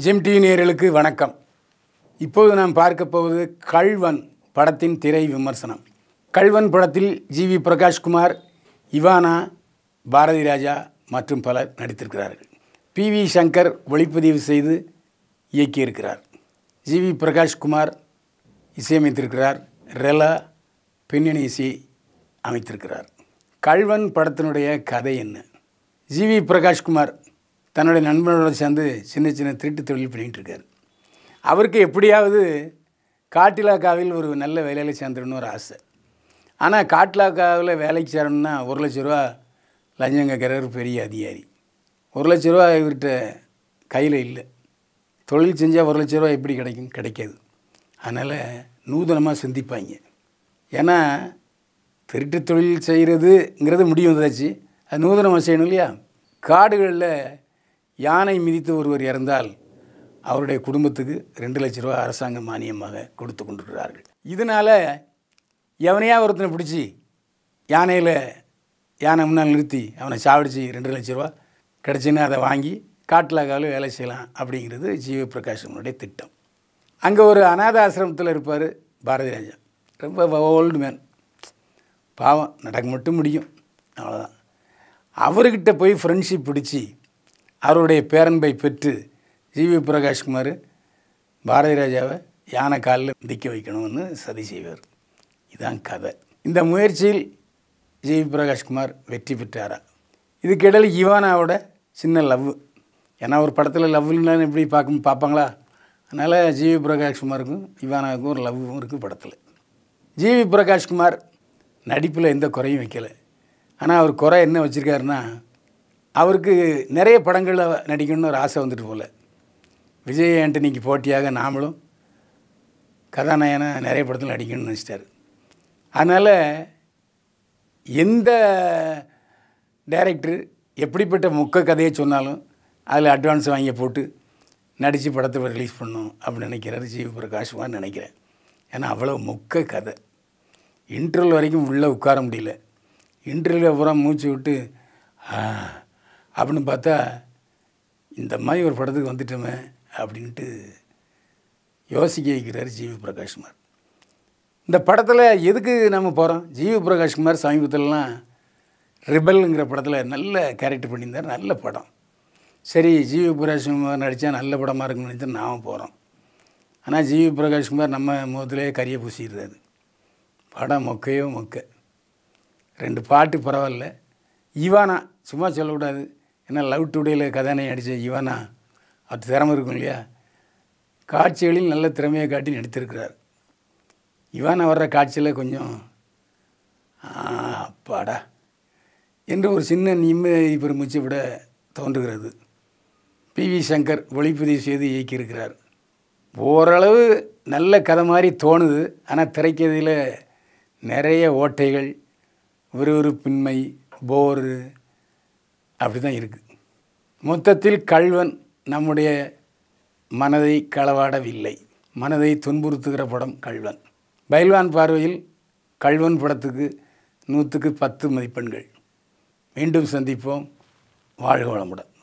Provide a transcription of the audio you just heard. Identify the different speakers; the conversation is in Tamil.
Speaker 1: ஜெம் டிவி நேயர்களுக்கு வணக்கம் இப்போது நாம் பார்க்க போவது கள்வன் படத்தின் திரை விமர்சனம் கள்வன் படத்தில் ஜி வி பிரகாஷ்குமார் இவானா பாரதி ராஜா மற்றும் பலர் நடித்திருக்கிறார்கள் பி வி சங்கர் ஒளிப்பதிவு செய்து இயக்கியிருக்கிறார் ஜி வி பிரகாஷ்குமார் இசையமைத்திருக்கிறார் ரெலா பின்னணி இசை அமைத்திருக்கிறார் கள்வன் படத்தினுடைய கதை என்ன ஜி வி பிரகாஷ்குமார் தன்னுடைய நண்பனோடு சேர்ந்து சின்ன சின்ன திருட்டு தொழில் பண்ணிகிட்டு இருக்கார் அவருக்கு எப்படியாவது காட்டிலாக்காவில் ஒரு நல்ல வேலையில் சேர்ந்துடணும் ஒரு ஆசை ஆனால் காட்டிலாக்காவில் வேலைக்கு சேரணும்னா ஒரு லட்ச ரூபா லஞ்சம் கேட்குறாரு பெரிய அதிகாரி ஒரு லட்ச ரூபா இவர்கிட்ட கையில் இல்லை தொழில் செஞ்சால் ஒரு லட்ச ரூபா எப்படி கிடைக்கும் கிடைக்காது அதனால் நூதனமாக சிந்திப்பாங்க ஏன்னா திருட்டு தொழில் செய்கிறதுங்கிறது முடிவு வந்தாச்சு அது நூதனமாக செய்யணும் இல்லையா காடுகளில் யானை மிதித்து ஒருவர் இறந்தால் அவருடைய குடும்பத்துக்கு ரெண்டு லட்ச ரூபா அரசாங்க மானியமாக கொடுத்து கொண்டிருக்கிறார்கள் இதனால் எவனையா ஒருத்தனை பிடிச்சி யானையில் யானை முன்னால் நிறுத்தி அவனை சாவடிச்சு ரெண்டு லட்ச ரூபா கிடச்சின்னா அதை வாங்கி காட்டிலாக்காவில் வேலை செய்யலாம் அப்படிங்கிறது ஜீவ பிரகாஷனுடைய திட்டம் அங்கே ஒரு அநாத ஆசிரமத்தில் இருப்பார் பாரதி ராஜா ரொம்ப ஓல்டு மேன் பாவம் நடக்க மட்டும் முடியும் அவ்வளோதான் அவர்கிட்ட போய் ஃப்ரெண்ட்ஷிப் பிடிச்சி அவருடைய பேரன்பை பெற்று ஜிவி பிரகாஷ்குமார் பாரதி ராஜாவை யானை காலில் மிதிக்க வைக்கணும்னு சதி செய்வார் இதுதான் கதை இந்த முயற்சியில் ஜிவி பிரகாஷ்குமார் வெற்றி பெற்றாரா இதுக்கிடையில் இவானாவோட சின்ன லவ் ஏன்னா ஒரு படத்தில் லவ் இல்லைன்னு எப்படி பார்க்க பார்ப்பாங்களா அதனால் ஜிவி பிரகாஷ்குமாருக்கும் இவானாவுக்கும் ஒரு லவ்வும் இருக்குது படத்தில் ஜிவி பிரகாஷ்குமார் நடிப்பில் எந்த குறையும் வைக்கலை ஆனால் அவர் குறை என்ன வச்சுருக்காருன்னா அவருக்கு நிறைய படங்களில் நடிக்கணும்னு ஒரு ஆசை வந்துட்டு போல விஜய் ஆண்டனிக்கு போட்டியாக நாமளும் கதாநாயகனை நிறைய படத்தில் நடிக்கணும்னு நினச்சிட்டாரு அதனால் எந்த டைரக்டர் எப்படிப்பட்ட முக்க கதையை சொன்னாலும் அதில் அட்வான்ஸ் வாங்கி போட்டு நடித்து படத்தை ரிலீஸ் பண்ணணும் அப்படின்னு நினைக்கிறாரு ஜிவி பிரகாஷ்குமார் நினைக்கிறேன் ஏன்னா அவ்வளோ முக்க கதை இன்டர்வல் வரைக்கும் உள்ளே உட்கார முடியல இன்டர்வியூவில் பூரா மூச்சு விட்டு அப்படின்னு பார்த்தா இந்த மாதிரி ஒரு படத்துக்கு வந்துட்டோமே அப்படின்ட்டு யோசிக்க வைக்கிறார் ஜிவி பிரகாஷ்குமார் இந்த படத்தில் எதுக்கு நம்ம போகிறோம் ஜிவி பிரகாஷ்குமார் சமீபத்திலலாம் ரிபல்ங்கிற படத்தில் நல்ல கேரக்டர் பண்ணியிருந்தார் நல்ல படம் சரி ஜிவி பிரகாஷ்குமார் நடித்தா நல்ல படமாக இருக்குன்னு நினச்சி நாம் போகிறோம் ஆனால் ஜிவி பிரகாஷ்குமார் நம்ம முகத்திலே கரியை பூசிடுறாரு படம் மொக்கையோ மொக்கை ரெண்டு பாட்டு பரவாயில்ல ஈவானா சும்மா சொல்லக்கூடாது ஏன்னா லவ் டுடேயில் கதாநாயகி நடித்த ஈவானா அது திறமை இருக்கும் இல்லையா காட்சிகளில் நல்ல திறமையை காட்டி நடித்திருக்கிறார் இவானா வர்ற காட்சியில் கொஞ்சம் அப்பாடா என்று ஒரு சின்ன நிம்மதி பெருமூச்சு விட தோன்றுகிறது பி வி சங்கர் ஒளிப்பதிவு செய்து இயக்கியிருக்கிறார் ஓரளவு நல்ல கதை மாதிரி தோணுது ஆனால் திரைக்கதையில் நிறைய ஓட்டைகள் விறுவிறுப்பின்மை போரு அப்படி தான் இருக்குது மொத்தத்தில் கள்வன் நம்முடைய மனதை களவாடவில்லை மனதை துன்புறுத்துகிற படம் கள்வன் பைல்வான் பார்வையில் கள்வன் படத்துக்கு நூற்றுக்கு பத்து மதிப்பெண்கள் மீண்டும் சந்திப்போம் வாழ்க வளமுடன்